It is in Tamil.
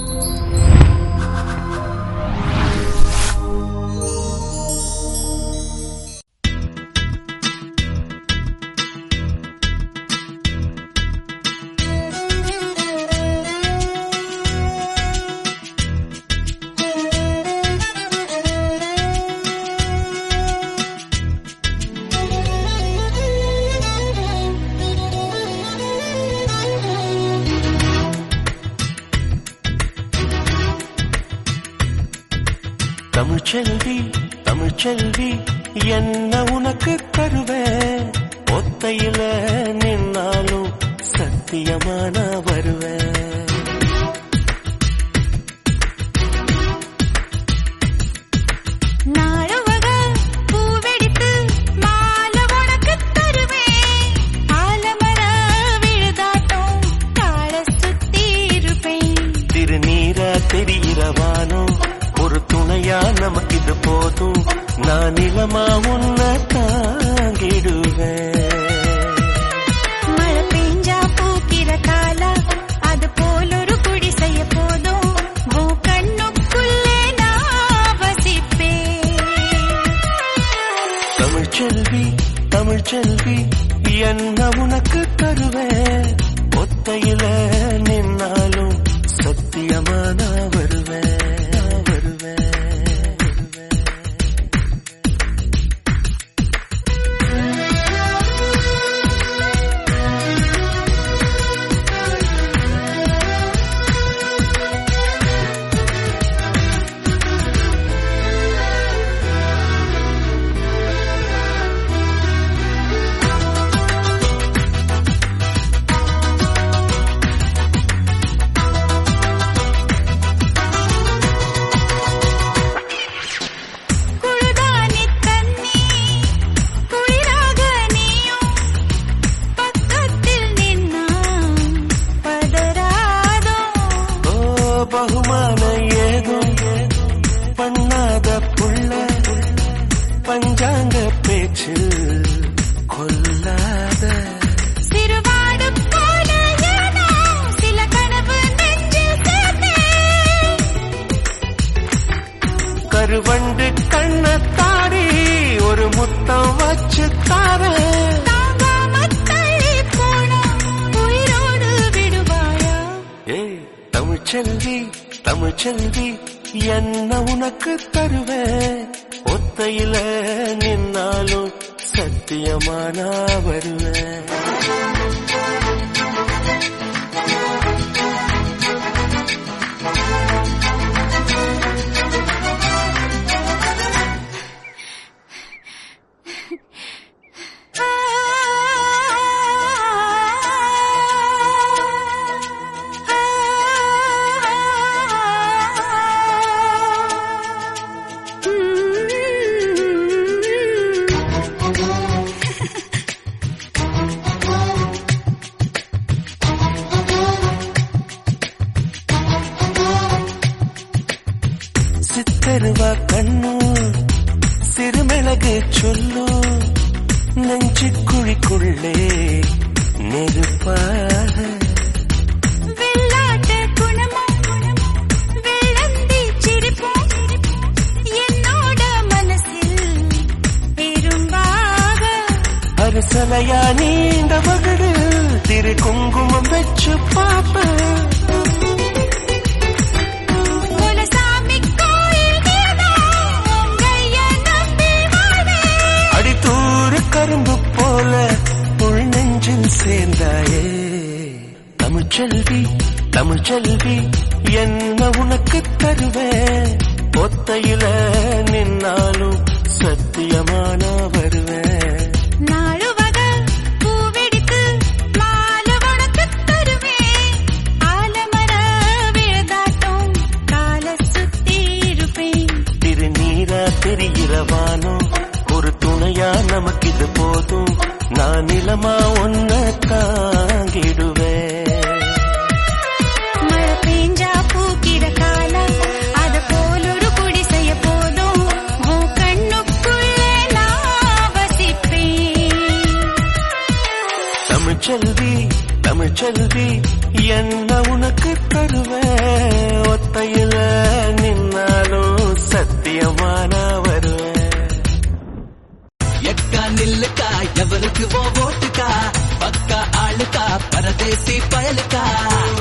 தமிழ்ச்செல்வி தமிழ்ச்செல்வி என்ன உனக்கு தருவேன் ஒத்தையில நின்னாலும் சத்தியமான வருவேன் நாளவக பூவெடுத்து மாலை உனக்குத் தருவேன். ஆலமர விழுதாட்டம் கால சுத்தி இருப்பேன். திருநீரா தெரிகிறவானோ ஒரு துணையா நமக்கு இது போதும் நான் நிலமா உன்னை தாங்கிடுவேன் மழை பெஞ்சா பூக்கிற காலா, அது போல் ஒரு குடிசைய போதும். உன் கண்ணுக்குள்ளே நான் வசிப்பேன். தமிழ்ச்செல்வி தமிழ்ச்செல்வி என்ன உனக்கு தருவேன் ஒத்தையில நின்னாலும் சத்தியமா நான் வருவேன் வருவேன் வருவேன் குழுதானி தண்ணி, குளிராக நீயும் பக்கத்தில் நின்னா பதறாதோ ஓ பகுமான ஏதும் பண்ணாத புள்ள பஞ்சாங்க பேச்சு கொல்லாத சிறுவாடு போல ஏனோ சில கனவு நெஞ்சில் சேர்த்தேன். கருவண்டு கண்ணத்தாடி ஒரு முத்தம் வச்சு தாரேன் தாங்காமத் தள்ளிப் போனா உயிரோடு விடுவாயா? ஏய் தமிழ்ச்செல்வி தமிழ்ச்செல்வி என்ன உனக்கு தருவேன் ஒத்தையில நின்னாலும் சத்தியமானா வருவேன் ஆ, ஆ, சித்தருவா கண்ணு சிறுமிளகு சொல்லு நெஞ்சு குழிக்குள்ளே நெருப்பாக வெள்ளாட்டு குணமும் வெள்ளந்தி சிரிப்பும் என்னோட மனசில் பெரும்பாக அரசலையா நீண்ட மகடு திரு குங்குமம் வச்சு பாப்பேன் குலசாமி கோயில் நீதான் உங்கைய நம்பி வாழ்வேன். அடித்தூறு கரும்பு போல உள் நெஞ்சில் சேர்ந்தாயே தமிழ்ச்செல்வி தமிழ்ச்செல்வி என்ன உனக்கு தருவேன் ஒத்தையில நின்னாலும் சத்தியமான வருவேன் நாளுவக பூவெடுத்து மாலை உனக்குத் தருவேன். ஆலமர விழுதாட்டம் கால சுத்தி இருப்பேன். திருநீரா தெரிகிறவானோ ஒரு துணையா நமக்கு இது போதும் நான் நிலமா ஒன்ன தாங்கிடுவேன் மழை பெஞ்சா பூக்கிற காலம் அது போல் ஒரு குடிசைய போதும் உன் கண்ணுக்குள்ளே நான் வசிப்பேன் தமிழ்ச்செல்வி தமிழ்ச்செல்வி என்ன உனக்கு தருவேன் நிச்சயமா நான் வருவேன் எக்கா நில்லுக்கா எவனுக்கு ஓ ஓட்டுக்கா பக்கா ஆளுக்கா பரதேசி பயலுக்கா